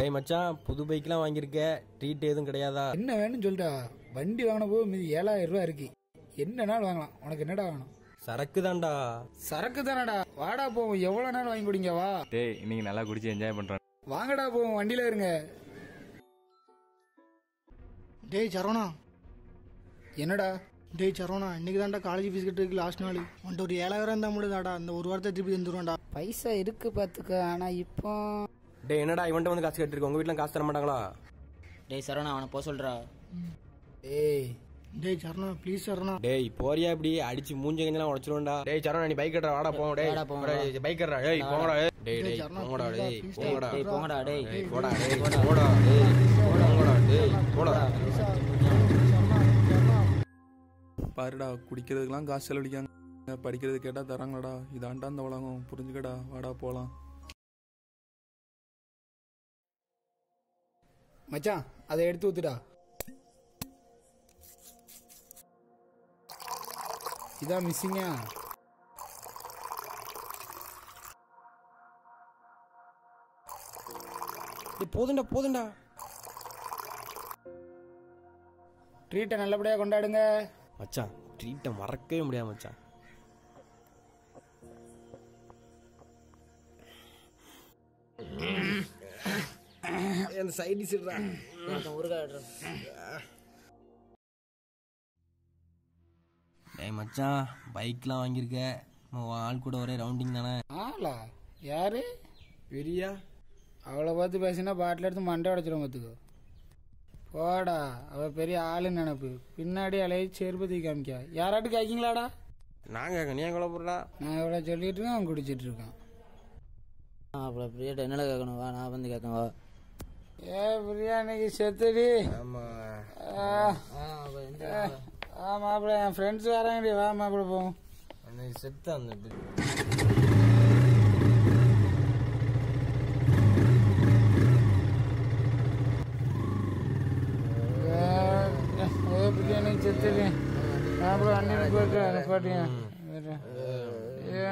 டேய் மச்சான் புது பைக்லாம் வாங்கியிருக்க ட்ரீட் எதுவும் கிடையாதா என்ன வேணும்னு சொல்லிட்டா வண்டி வாங்கின போது மீதி ஏழாயிரம் ரூபாய் இருக்கு என்ன நாள் வாங்கலாம் உனக்கு என்னடா வேணும் சரக்கு தான்டா சரக்கு தானடா வாடா போவோம் எவ்வளவு நாள் வாங்கி குடிங்க வா டேய் இன்னைக்கு நல்லா குடிச்சு என்ஜாய் பண்றேன் வாங்கடா போவோம் வண்டியில இருங்க டேய் சரவணா என்னடா டேய் சரவணா இன்னைக்கு தான்டா காலேஜ் ஃபீஸ் கட்டுறதுக்கு லாஸ்ட் நாள் உன்ட்ட ஒரு ஏழாயிரம் இருந்தா முடியாதாடா அந்த ஒரு வாரத்தை திருப்பி தந்துருவான்டா பைசா இருக்கு பாத்துக்க ஆனா இப்போ டேய் என்னடா இவன்ட்ட வந்து காசு கட்டிருக்க உங்க வீட்ல காசு தர மாட்டாங்களா டேய் சரவணா அவனை போக சொல்றா ஏய் டேய் சரவணா ப்ளீஸ் சரவணா டேய் போறியா இப்படி அடிச்சு மூஞ்ச கஞ்சலாம் உடச்சிருவேன்டா டேய் சரணா நீ பைக் கட்டுறா வாடா போவோம் டேய் வாடா போவோம், டேய், பைக் கட்டுறா டேய் போங்கடா டேய் டேய் டேய், டேய் சரணா, போங்கடா please டேய் please போங்கடா டேய் போங்கடா டேய் டேய் போடா டேய் போடா டேய் போடா டேய் போடா பாருடா குடிக்கிறதுக்கெல்லாம் காசு செலவழிக்காங்க படிக்கிறது கேட்டா தராங்களாடா இதாண்டா அந்த உலகம் புரிஞ்சுக்கடா வாடா போலாம் மச்சான் அதை எடுத்து ஊத்துடா இதான் மிஸ்ஸிங்கா டேய் போதும்டா போதும்டா ட்ரீட்டை நல்லபடியா கொண்டாடுங்க மச்சான் ட்ரீட்டை மறக்கவே முடியாது மச்சான் அந்த சைடு டிஷ்டா டேய் மச்சான் பைக்லாம் வாங்கியிருக்க நம்ம ஆள் கூட ஒரே ரவுண்டிங் தானே ஆளா யாரு பெரியா அவளை பார்த்து பேசினா பாட்டில் எடுத்து மண்டை உடைச்சிடும் பார்த்துக்கோ போடா அவ பெரிய ஆளுன்னு நினப்பு பின்னாடி அலைய செருப்பத்தி காமிக்கா யாராட்டு கேட்கீங்களாடா நாங்க நீ எங்களை போடுறா நான் இவ்வளோ சொல்லிட்டு இருக்கேன் அவன் குடிச்சிட்டு இருக்கான் அப்புறம் பிரியாட்ட என்னடா கேட்கணும் வா நான் வந்து கேட்கணும் வா ஏ பிரியா இன்னைக்கு செத்துடி ஆமா ஆ, ஆ மாப்பிள்ள என் ஃப்ரெண்ட்ஸ் வராங்கடி வா மாப்பிள்ள போவோம் அன்னைக்கு செத்து அந்த ஏ பிரியா இன்னைக்கு செத்துடி மாப்பிள்ள அண்ணனுக்கு போயிட்டு நிப்பாட்டியா ஏ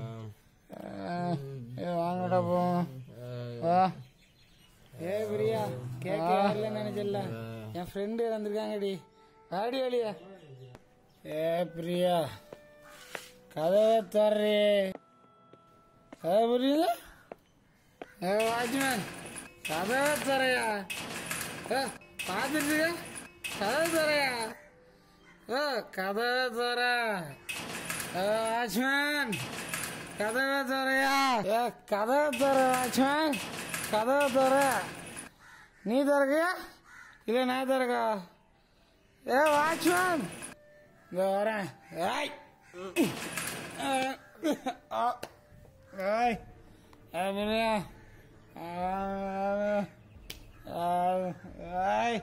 ஏ வாங்கடா போவோம் வா ஏ பிரியா கேட்க வரலன்னு நினைச்சல என் ஃப்ரெண்டு வந்திருக்காங்கடி ஆடி வழியா ஏ பிரியா கதவை தர்றே கதை புரியுது ஏ வாட்ச்மேன் கதவை தரையா ஏ பார்த்துட்டு கதவை தரையா ஏ கதவை தர ஏ வாட்ச்மேன் கதவை தரையா ஏ கதவை தர வாட்ச்மேன் கதவை தர நீ திறக்கையா இல்லை நான் திறக்கா ஏ வாட்ச்மேன் இந்த வரேன் ஏய் ஏய் ஏய் ஏய்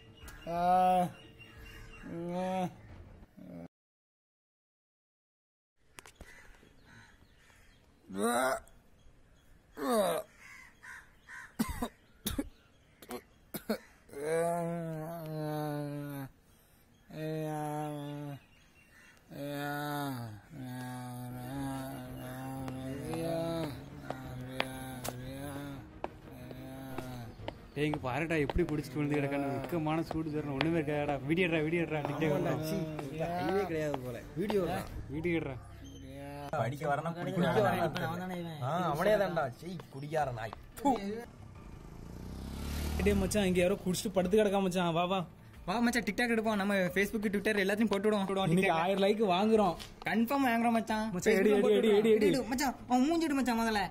டேய் இங்க பாருடா எப்படி குடிச்சிட்டு வந்து கிடக்கான வெக்கமான சூடு தரணும் ஒண்ணுமே இருக்காடா வீடியோடா வீடியோடா டிக்டாக் ஐயே கிடையாது போல வீடியோ வீடியோடா படிக்க வரணும் குடிக்க வரணும் ஆ அவனே தான்டா செய் குடிக்கார நாய் டேய் மச்சான் இங்க யாரோ குடிச்சிட்டு படுத்து கிடக்கா மச்சான் வா வா வா மச்சான் டிக்டாக் எடுப்போம் நம்ம ஃபேஸ்புக் ட்விட்டர் எல்லாத்தையும் போட்டு விடுவோம் இன்னைக்கு ஆயிரம் லைக் வாங்குறோம் கன்ஃபார்ம் வாங்குறோம் மச்சான் மச்சான், எடு, எடு, எடு, எடு, எடு. மச்சான் அவன் மூஞ்சிடு மச்சான் முதல்ல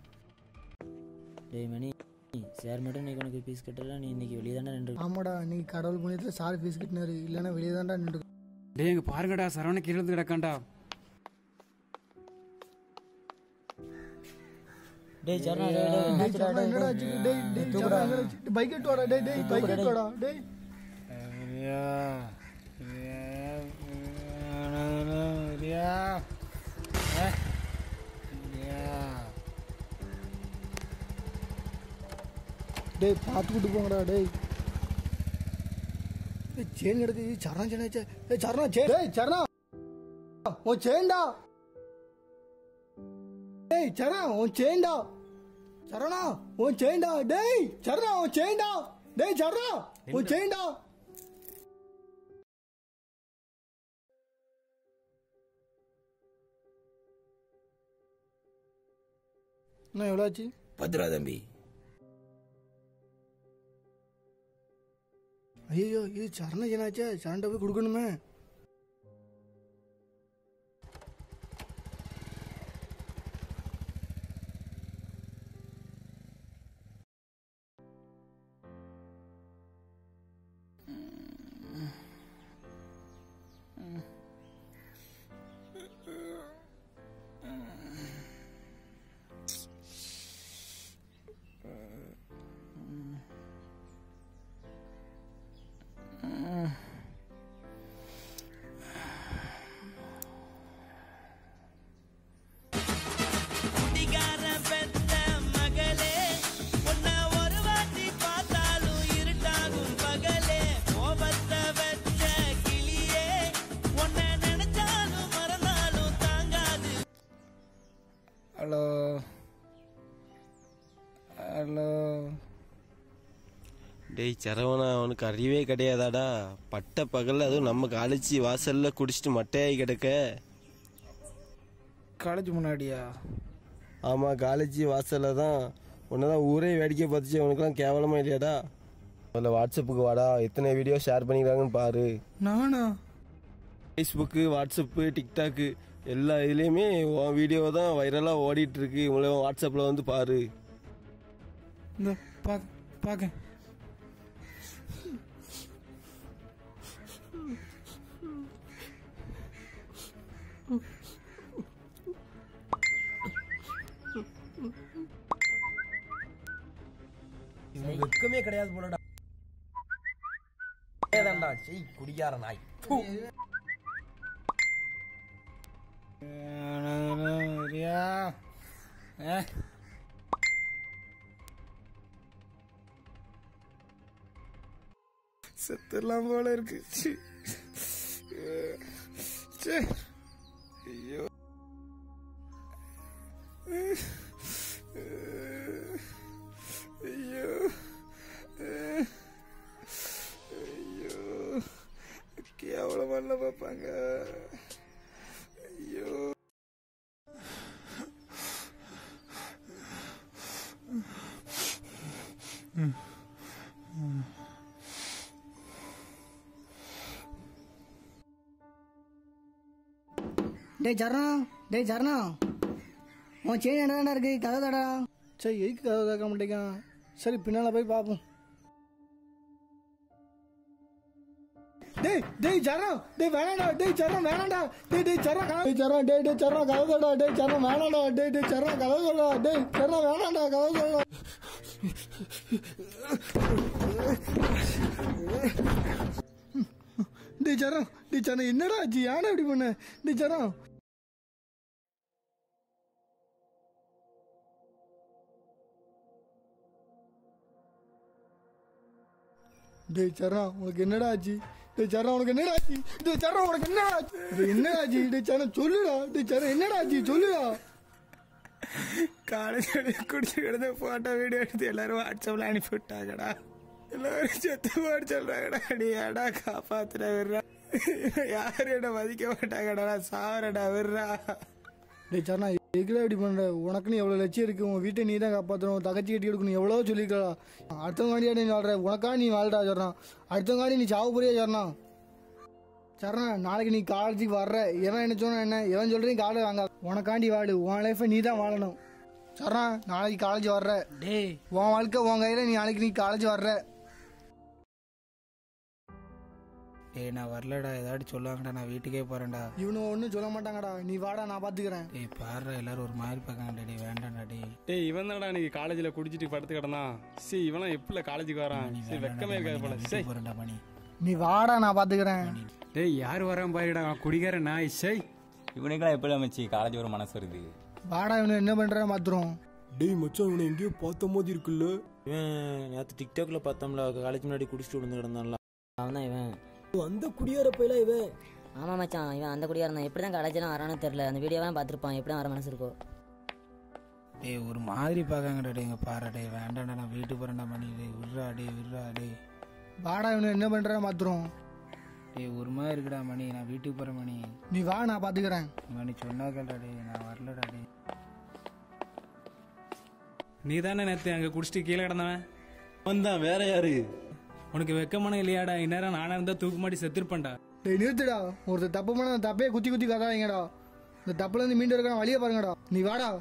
டேய் மணி சார் மட்டும் நீ உனக்கு பீஸ் கட்டல நீ இன்னைக்கு வெளியே தானே நின்று ஆமாடா இன்னைக்கு கடவுள் புண்ணியத்துல சார் ஃபீஸ் கட்டினாரு இல்லைன்னா வெளியே தான்டா நின்று டேய் இங்க பாருங்கடா சரவண கீழே இருந்து கிடக்கான்டா டேய் சரணா என்னடா ஆச்சு? டேய் டேய் சரவணா, என்னடா ஆச்சு? பைக் எடுத்து வாடா டேய் டேய் பைக் எடுத்து வாடா டேய் பிரியா பிரியா பிரியா ஏ, பிரியா டேய் பார்த்து கூட்டு போங்கடா டேய் ஏய், செயின் கிடக்கு ஏய், சரணா செயின் ஆச்சே. ஏய் சரணா செயின் டேய் சரணா உன் செயின்டா டேய் சரணா உன் செயின்டா சரணா உன் செயின்டா டேய் சரணா உன் செயின்டா டேய் சரணா உன் செயின்டா என்ன எவ்வளோ ஆச்சு பத்து ரூபா தம்பி ஐயோ இது சரண ஏனாச்சே சரண்ட போய் கொடுக்கணுமே ஹலோ ஹலோ டேய் சரவணா அவனுக்கு அறிவே கிடையாதாடா பட்ட பகல்ல அதுவும் நம்ம காலேஜ் வாசல்ல குடிச்சிட்டு மட்டையாகி கிடக்க காலேஜ் முன்னாடியா ஆமா காலேஜ் வாசல்ல தான் உன்னதான் ஊரே வேடிக்கை பார்த்துச்சு அவனுக்குலாம் கேவலமா இல்லையாடா அதில் வாட்ஸ்அப்புக்கு வாடா எத்தனை வீடியோ ஷேர் பண்ணிக்கிறாங்கன்னு பாரு நானா ஃபேஸ்புக்கு வாட்ஸ்அப்பு டிக்டாக்கு எல்லா இதுலேயுமே உன் வீடியோ தான் வைரலாக ஓடிட்டு இருக்கு உங்களை வாட்ஸ்அப்பில் வந்து பாரு இந்த பார்க்க பார்க்க வெக்கமே கிடையாது போலடா ஏதாண்டா செய் குடிக்கார நாய் தூ. ரியா ஏ செத்துலாம் போல இருக்கு சி. ச்சே. ஐயோ ஐயோ ஐயோ கேவலமான பார்ப்பாங்க ஐயோ டேய் சரணா டேய் சரணா உன் செயின் என்னடா இருக்கு கதை தடா சரி எதுக்கு கதை கேட்க மாட்டேங்கான் சரி பின்னால போய் பார்ப்போம் டேய் டேய் சரணம் டேய் வேணாடா டேய் சரணம் வேணாடா டேய் டேய் சரணம் கதை டேய் சரணம் டேய் டேய் சரணம் கதை தடா டேய் சரணம் வேணாடா டேய் டேய் சரணம் கதை தடா டேய் சரணம் வேணாடா கதை தடா டேய் சரணம் டேய் சரணம் என்னடா ஆச்சு ஏன்டா இப்படி பண்ண டேய் சரணம் டேய் சரணா உனக்கு என்னடா ஆச்சு டேய் சரணா உனக்கு என்னடா ஆச்சு டேய் சரணா உனக்கு என்னடா ஆச்சு டேய் என்னடா ஆச்சு டேய் சரணா சொல்லுடா டேய் சரணா என்னடா ஆச்சு சொல்லுடா காலேஜ் குடிச்சு கிடந்த போட்டோ வீடியோ எடுத்து எல்லாரும் வாட்ஸ்அப்ல அனுப்பி விட்டாங்கடா எல்லாரும் செத்து போட சொல்றாங்கடா நீ ஏடா காப்பாத்துற விடுறா யாரும் என்ன மதிக்க மாட்டாங்கடா நான் சாவரடா விடுறா டேய் சரணா எதுக்குடா இப்படி பண்ற உனக்குன்னு எவ்வளோ லட்சியம் இருக்கு உன் வீட்டை நீ தான் காப்பாற்றணும் உன் தங்கச்சி கட்டி எடுக்கணும் எவ்வளோ சொல்லிக்கலாம் அடுத்தவங்காண்டியா நீ வாழ்ற உனக்கா நீ வாழ்றா சரணா அடுத்தவங்காண்டி நீ சாவு புரியா சரணா சரணா நாளைக்கு நீ காலேஜுக்கு வர்ற எவன் என்ன சொன்னா என்ன எவன் சொல்றீங்க காலேஜ் வாங்க உனக்காண்டி வாழு உன் லைஃபை நீ தான் வாழணும் சரணா நாளைக்கு காலேஜ் வர்ற டேய் உன் வாழ்க்கை உன் கையில நீ நாளைக்கு நீ காலேஜ் வர்ற டேய் நான் வரலடா ஏதாச்சும் சொல்லுவாங்கடா நான் வீட்டுக்கே போறேன்டா இவனு ஒன்றும் சொல்ல மாட்டாங்கடா நீ வாடா நான் பார்த்துக்கிறேன் டேய் பாரு எல்லாரும் ஒரு மாதிரி பார்க்காங்கடா டேய் வேண்டாம்டா டேய் டேய் இவன் தானடா இன்னைக்கு காலேஜில் குடிச்சிட்டு படுத்து கிடந்தான் சரி இவனா எப்படில காலேஜுக்கு வரான் சரி வெக்கமே இருக்காது போல சரி போறேன்டா மணி நீ வாடா நான் பார்த்துக்கிறேன் டேய் யார் வரான் பாருடா குடிக்கார நாய் சை இவனுக்கெல்லாம் எப்படி அமைச்சு காலேஜ் ஒரு மனசு வருது வாடா இவனு என்ன பண்ற மாத்திரம் டேய் மச்சான் இவனை எங்கேயோ பார்த்த மாதிரி இருக்குல்ல நேற்று டிக்டாக்ல பார்த்தோம்ல காலேஜ் முன்னாடி குடிச்சிட்டு விழுந்து கிடந்தான்ல அவன் தான் இவன் அந்த குடியார பையலாம் இவன் ஆமா மச்சான் இவன் அந்த குடியா இருந்தான் எப்படி தான் காலேஜ்லாம் வரானு தெரியல அந்த வீடியோவெல்லாம் பார்த்துருப்பான் எப்படி வர மனசு இருக்கோ டேய் ஒரு மாதிரி பார்க்காங்கடா டேய் இங்கே பாரு டேய் வேண்டாம்டா நான் வீட்டுக்கு போகிறேன்டா மணி டேய் விட்றா டேய் விட்றா டேய் வாடா இவனு என்ன பண்ற மாத்திரம் டேய் ஒரு மாதிரி இருக்குடா மணி நான் வீட்டுக்கு போகிறேன் மணி நீ வா நான் பாத்துக்கிறேன் மணி சொன்னா கேள்டா டேய் நான் வரலடா டேய் நீ தானே நேற்று அங்கே குடிச்சிட்டு கீழே கிடந்தவன் வந்தான் வேற யாரு உனக்கு வெக்கமான இல்லையாடா இந்நேரம் நானா இருந்தா தூக்கு மாட்டி செத்துருப்பேன்டா டேய் நிறுத்துடா ஒருத்தர் தப்பு பண்ண அந்த தப்பே குத்தி குத்தி கதாதீங்கடா இந்த தப்புல இருந்து மீண்டு இருக்கான வழியை பாருங்கடா நீ வாடா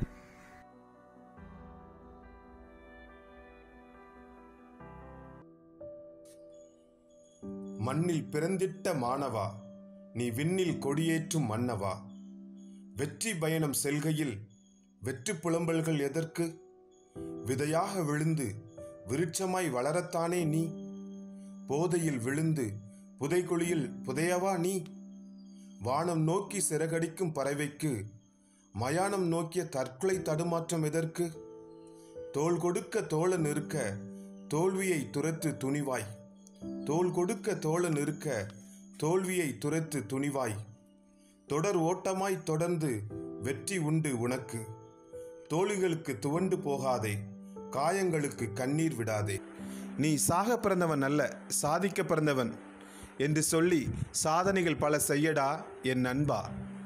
மண்ணில் பிறந்திட்ட மாணவா நீ விண்ணில் கொடியேற்றும் மன்னவா வெற்றி பயணம் செல்கையில் வெற்றி புலம்பல்கள் எதற்கு விதையாக விழுந்து விருட்சமாய் வளரத்தானே நீ போதையில் விழுந்து புதைக்குழியில் புதையவா நீ வானம் நோக்கி சிறகடிக்கும் பறவைக்கு மயானம் நோக்கிய தற்கொலை தடுமாற்றம் எதற்கு தோள் கொடுக்க தோழன் இருக்க தோல்வியை துரத்து துணிவாய் தோள் கொடுக்க தோழன் இருக்க தோல்வியை துரத்து துணிவாய் தொடர் ஓட்டமாய் தொடர்ந்து வெற்றி உண்டு உனக்கு தோழிகளுக்கு துவண்டு போகாதே காயங்களுக்கு கண்ணீர் விடாதே நீ சாக பிறந்தவன் அல்ல சாதிக்க பிறந்தவன் என்று சொல்லி சாதனைகள் பல செய்யடா என் நண்பா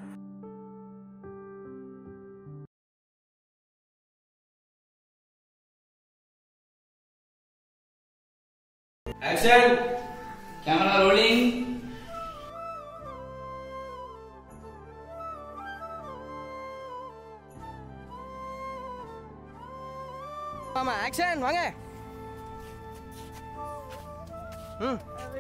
ஆக்ஷன் கேமரா ரோலிங் ஆமா ஆக்ஷன் வாங்க ம்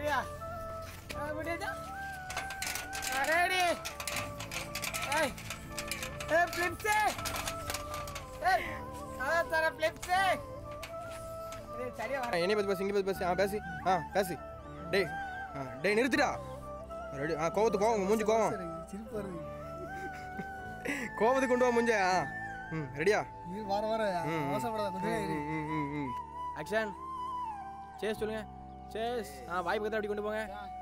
ரெடி ஏய் ஏய் ஃபிளிப்ஸே ஏய் அதான் தர ஃபிளிப்ஸே டேய் சரியா வர என்னை பத்தி பேசு இங்கே பத்தி பேசு ஆ பேசி ஆ பேசி டேய் ஆ டேய் நிறுத்துடா ரெடி ஆ கோவத்து கோவம் மூஞ்சி கோவம் சிரிப்பு வருது கோவத்துக்கு கொண்டு வா மூஞ்ச ஆ ம் ரெடியா இது வர வர ம். அவசரப்படாத கொஞ்சம் இரு. ம் ம் ம் ம் ஆக்ஷன் சேஸ் சொல்லுங்க சேஸ் ஆ வாய் பக்கத்தில் அப்படி கொண்டு போங்க